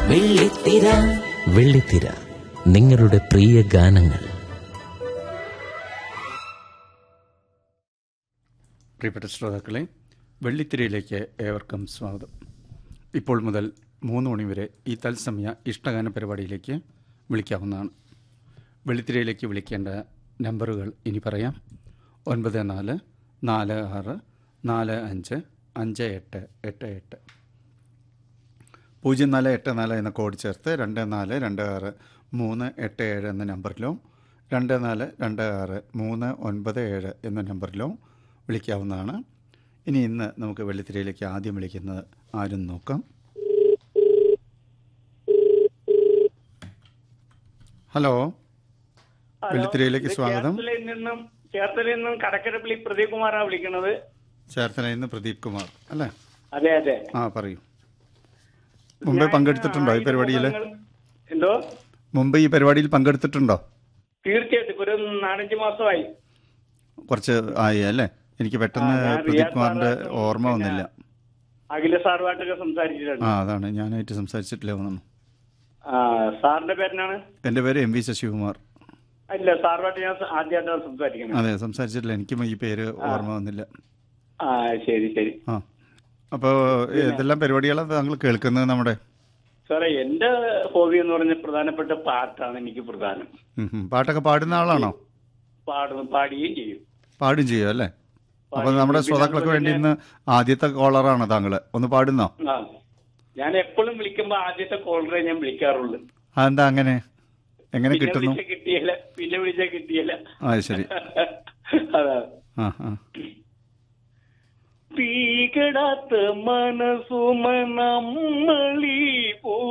വെള്ളിത്തിര വെള്ളിത്തിര നിങ്ങളുടെ പ്രിയ ഗാനങ്ങൾ പ്രിയപ്പെട്ട ശ്രോതാക്കളെ വെള്ളിത്തിരയിലേക്ക് ഏവർക്കും സ്വാഗതം ഇപ്പോൾ മുതൽ മൂന്ന് മണിവരെ ഈ തത്സമയ ഇഷ്ടഗാന പരിപാടിയിലേക്ക് വിളിക്കാവുന്നതാണ് വെള്ളിത്തിരയിലേക്ക് വിളിക്കേണ്ട നമ്പറുകൾ ഇനി പറയാം ഒൻപത് നാല് നാല് ആറ് നാല് അഞ്ച് അഞ്ച് എട്ട് എട്ട് എട്ട് പൂജ്യം നാല് എട്ട് നാല് എന്ന കോഡ് ചേർത്ത് രണ്ട് നാല് രണ്ട് ആറ് മൂന്ന് എട്ട് ഏഴ് എന്ന നമ്പറിലോ രണ്ട് നാല് രണ്ട് ആറ് മൂന്ന് ഒൻപത് ഏഴ് എന്ന നമ്പറിലോ വിളിക്കാവുന്നതാണ് ഇനി ഇന്ന് നമുക്ക് വെള്ളിത്തിരയിലേക്ക് ആദ്യം വിളിക്കുന്നത് ആരും നോക്കാം ഹലോ വെള്ളിത്തിരയിലേക്ക് സ്വാഗതം ചേർത്തലയിൽ നിന്നും ചേർത്തലയിൽ നിന്നും കടക്കരപ്പള്ളി പ്രദീപ് കുമാറാണ് വിളിക്കുന്നത് ചേർത്തലയിൽ നിന്ന് പ്രദീപ് കുമാർ അല്ലേ അതെ അതെ ആ പറയൂ മുമ്പേ പങ്കെടുത്തിട്ടുണ്ടോ ഈ പരിപാടിയിൽ എന്തോ മുമ്പ് ഈ പരിപാടിയിൽ പങ്കെടുത്തിട്ടുണ്ടോ തീർച്ചയായിട്ടും ഇപ്പൊ ഒരു നാലഞ്ച് മാസമായി കുറച്ച് ആയി അല്ലേ എനിക്ക് പെട്ടെന്ന് ആ, ഞാൻ പ്രദീപ് റിയാദ് കുമാറിന്റെ സാറുമായിട്ടും ഓർമ്മ പിന്നെ വന്നില്ല അഖില സാറുമായിട്ടൊക്കെ സംസാരിച്ചിട്ടുണ്ട് ആ അതാണ് ഞാനായിട്ട് സംസാരിച്ചിട്ടില്ല തോന്നുന്നു ആ സാറിന്റെ പേരിനാണ് എൻ്റെ പേര് എം വി ശശികുമാർ അല്ല സാറുമായിട്ട് ഞാൻ ആദ്യമായിട്ടാണ് സംസാരിക്കുന്നത് അതെ സംസാരിച്ചിട്ടില്ല എനിക്കും ഈ പേര് ഓർമ്മ വന്നില്ല ആ ശരി ശരി ആ അപ്പോൾ ഇതെല്ലാം പരിപാടികളാണ് താങ്കൾ കേൾക്കുന്നത് നമ്മുടെ സാറേ എന്റെ ഹോബി എന്ന് പറഞ്ഞ പ്രധാനപ്പെട്ട പാട്ടാണ് എനിക്ക് പ്രധാനം ഉം ഉം. പാട്ടൊക്കെ പാടുന്ന ആളാണോ പാടുന്നു പാടുകയും ചെയ്യും പാടും ചെയ്യും അല്ലേ അപ്പോൾ പാടും. നമ്മുടെ പിന്നെ ശ്രോതാക്കൾക്ക് വേണ്ടി അതുപോലെ ഇന്ന് ആദ്യത്തെ കോളറാണ് താങ്കൾ ഒന്ന് പാടുന്നോ ആ ഞാൻ എപ്പോഴും വിളിക്കുമ്പോ ആദ്യത്തെ കോളറെ ഞാൻ വിളിക്കാറുള്ളൂ അതെന്താ അങ്ങനെ എങ്ങനെ പിന്നെ കിട്ടുന്നു വിളിച്ച കിട്ടിയല്ല പിന്നെ വിളിച്ച കിട്ടിയല്ല ആ ശരി അതാ ആ ആ തീകടാത്ത മനസ്സുമ നമ്മളീ പോ